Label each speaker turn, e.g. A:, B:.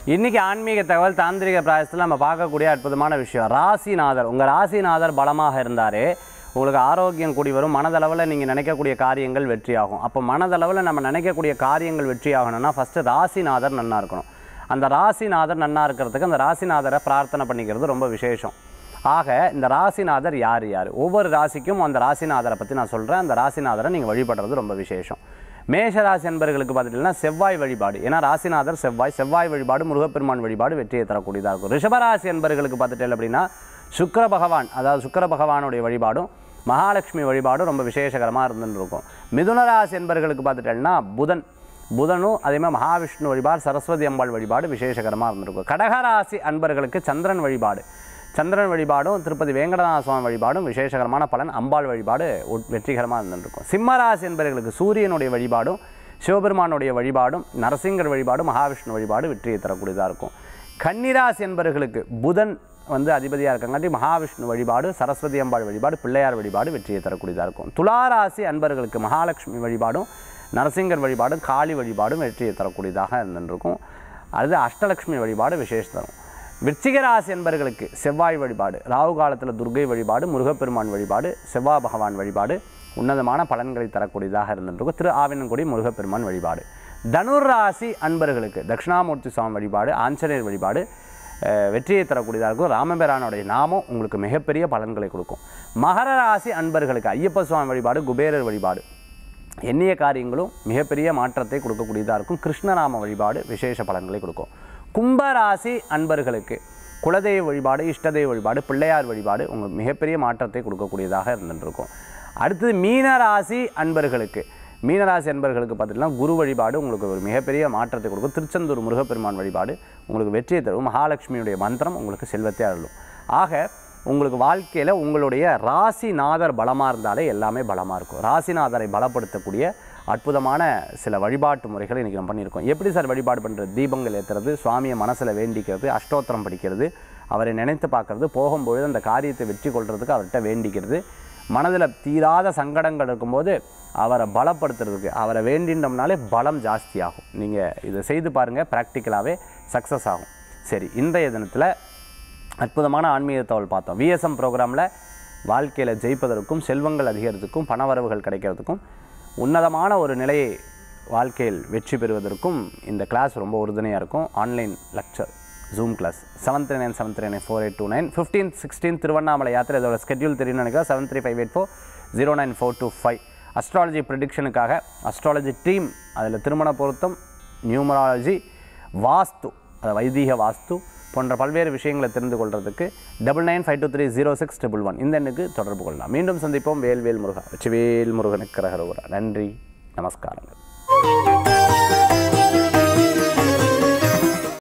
A: இன்றைக்கி ஆன்மீக தகவல் தாந்திரிக பிராயசத்தில் நம்ம பார்க்கக்கூடிய அற்புதமான விஷயம் ராசிநாதர் உங்கள் ராசிநாதர் பலமாக இருந்தாரே உங்களுக்கு ஆரோக்கியம் கூடி வரும் மனதளவில் நீங்கள் நினைக்கக்கூடிய காரியங்கள் வெற்றியாகும் அப்போ மனதளவில் நம்ம நினைக்கக்கூடிய காரியங்கள் வெற்றியாகணும்னா ஃபஸ்ட்டு ராசிநாதர் நன்னா இருக்கணும் அந்த ராசிநாதர் நன்னா இருக்கிறதுக்கு அந்த ராசிநாதரை பிரார்த்தனை பண்ணிக்கிறது ரொம்ப விசேஷம் ஆக இந்த ராசிநாதர் யார் யார் ஒவ்வொரு ராசிக்கும் அந்த ராசிநாதரை பற்றி நான் சொல்கிறேன் அந்த ராசிநாதரை நீங்கள் வழிபடுறது ரொம்ப விசேஷம் மேஷராசி என்பர்களுக்கு பார்த்துட்டிங்கன்னா செவ்வாய் வழிபாடு ஏன்னா ராசிநாதர் செவ்வாய் செவ்வாய் வழிபாடு முருகப்பெருமான் வழிபாடு வெற்றியை தரக்கூடியதாக இருக்கும் ரிஷபராசி என்பர்களுக்கு பார்த்துட்டேன் அப்படின்னா சுக்கிர பகவான் அதாவது சுக்கிர பகவானுடைய வழிபாடும் மகாலட்சுமி வழிபாடும் ரொம்ப விசேஷகரமாக இருந்துன்னு இருக்கும் மிதுன ராசி என்பர்களுக்கு பார்த்துட்டேன்னா புதன் புதனும் அதே மாதிரி மகாவிஷ்ணு வழிபாடு சரஸ்வதி அம்பாள் வழிபாடு விசேஷகரமாக இருந்திருக்கும் கடகராசி அன்பர்களுக்கு சந்திரன் வழிபாடு சந்திரன் வழிபாடும் திருப்பதி வேங்கடநாத சுவாமி வழிபாடும் விசேஷகரமான பலன் அம்பாள் வழிபாடு உட்- வெற்றிகரமாக இருந்திருக்கும் சிம்மராசி என்பவர்களுக்கு சூரியனுடைய வழிபாடும் சிவபெருமானுடைய வழிபாடும் நரசிங்கர் வழிபாடும் மகாவிஷ்ணு வழிபாடு வெற்றியை தரக்கூடியதாக இருக்கும் கன்னிராசி என்பவர்களுக்கு புதன் வந்து அதிபதியாக இருக்கங்காட்டி மகாவிஷ்ணு வழிபாடு சரஸ்வதி அம்பாள் வழிபாடு பிள்ளையார் வழிபாடு வெற்றியை தரக்கூடியதாக இருக்கும் துளாராசி அன்பர்களுக்கு மகாலட்சுமி வழிபாடும் நரசிங்கர் வழிபாடும் காளி வழிபாடும் வெற்றியை தரக்கூடியதாக இருந்துருக்கும் அடுத்து அஷ்டலட்சுமி வழிபாடு விசேஷ தரும் விருச்சிக ராசி என்பர்களுக்கு செவ்வாய் வழிபாடு ராகு காலத்தில் துர்கை வழிபாடு முருகப்பெருமான் வழிபாடு செவ்வாய் பகவான் வழிபாடு உன்னதமான பலன்களை தரக்கூடியதாக இருந்திருக்கும் திரு ஆவினன்குடி முருகப்பெருமான் வழிபாடு தனுர் ராசி அன்பர்களுக்கு தட்சிணாமூர்த்தி சுவாமி வழிபாடு ஆஞ்சநேயர் வழிபாடு அஹ், வெற்றியை தரக்கூடியதாக இருக்கும் ராமபிரானுடைய நாமம் உங்களுக்கு மிகப்பெரிய பலன்களை கொடுக்கும் மகர ராசி அன்பர்களுக்கு ஐயப்ப சுவாமி வழிபாடு குபேரர் வழிபாடு எண்ணிய காரியங்களும் மிகப்பெரிய மாற்றத்தை கொடுக்கக்கூடியதாக இருக்கும் கிருஷ்ணநாம வழிபாடு விசேஷ பலன்களை கொடுக்கும் கும்பராசி அன்பர்களுக்கு குலதெய்வ வழிபாடு இஷ்டதெய்வ வழிபாடு பிள்ளையார் வழிபாடு உங்களுக்கு மிகப்பெரிய மாற்றத்தை கொடுக்கக்கூடியதாக இருந்துருக்கும் அடுத்தது மீனராசி அன்பர்களுக்கு மீனராசி அன்பர்களுக்கு பார்த்தீங்கன்னா குரு வழிபாடு உங்களுக்கு ஒரு மிகப்பெரிய மாற்றத்தை கொடுக்கும் திருச்செந்தூர் முருகப்பெருமான் வழிபாடு உங்களுக்கு வெற்றியை தரும் மகாலட்சுமியுடைய மந்திரம் உங்களுக்கு செல்வத்தை அருளும் ஆக உங்களுக்கு வாழ்க்கையில் உங்களுடைய ராசிநாதர் பலமாக இருந்தாலே எல்லாமே பலமாக இருக்கும் ராசிநாதரை பலப்படுத்தக்கூடிய அற்புதமான சில வழிபாட்டு முறைகளை இன்றைக்கி நம்ம பண்ணியிருக்கோம் எப்படி சார் வழிபாடு பண்ணுறது தீபங்கள் ஏற்றுறது சுவாமியை மனசில் வேண்டிக்கிறது அஷ்டோத்திரம் படிக்கிறது அவரை நினைத்து பார்க்கறது போகும்பொழுது அந்த காரியத்தை வெற்றி கொள்றதுக்கு அவர்கிட்ட வேண்டிக்கிறது மனதில் தீராத சங்கடங்கள் இருக்கும்போது அவரை பலப்படுத்துறதுக்கு அவரை வேண்டினோம்னாலே பலம் ஜாஸ்தியாகும் நீங்கள் இதை செய்து பாருங்கள் ப்ராக்டிக்கலாகவே சக்ஸஸ் ஆகும் சரி இன்றைய தினத்தில் அற்புதமான ஆன்மீக தகவல் பார்த்தோம் விஎஸ்எம் ப்ரோக்ராமில் வாழ்க்கையில் ஜெயிப்பதற்கும் செல்வங்கள் அதிகரிக்கிறதுக்கும் பணவரவுகள் கிடைக்கிறதுக்கும் உன்னதமான ஒரு நிலையை வாழ்க்கையில் வெற்றி பெறுவதற்கும் இந்த கிளாஸ் ரொம்ப உறுதுணையாக இருக்கும் online lecture Zoom class seven three nine seven three nine four eight two nine fifteen sixteen Tiruvannamalai யாத்திரை இதோட ஸ்கெட்யூல் தெரியும்னு நினைக்கிறேன் seven three five eight four zero nine four two five astrology ப்ரிடிக்ஷனுக்காக அஸ்ட்ராலஜி டீம் அதில் திருமண பொருத்தம் நியூமராலஜி வாஸ்து அது வைதீக வாஸ்து போன்ற பல்வேறு விஷயங்களை தெரிந்து கொள்றதுக்கு double nine five two three zero six triple one இந்த எண்ணுக்கு தொடர்பு கொள்ளலாம் மீண்டும் சந்திப்போம் வேல்வேல் முருகா வெற்றிவேல் முருகனுக்கு ரகரோரா நன்றி நமஸ்காரங்கள்